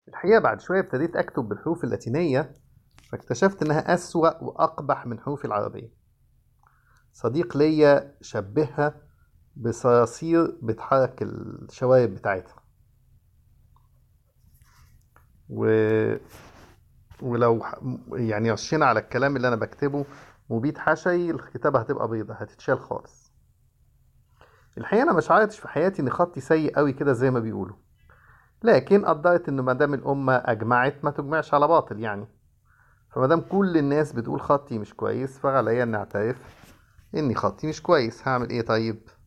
الحقيقة بعد شوية ابتديت أكتب بالحروف اللاتينية فاكتشفت إنها أسوأ وأقبح من حروف العربية صديق ليا شبهها بصراصير بتحرك الشوارب بتاعتها و... ولو ح- يعني رشينا على الكلام اللي أنا بكتبه مبيد حشري الكتابة هتبقى بيضة هتتشال خالص الحقيقة أنا مش عارفش في حياتي إن خطي سيء قوي كده زي ما بيقولوا لكن قدرت إنه مادام الأمة أجمعت ما تجمعش على باطل يعني فمادام كل الناس بتقول خطي مش كويس فعليا إني أعترف إني خطي مش كويس هعمل إيه طيب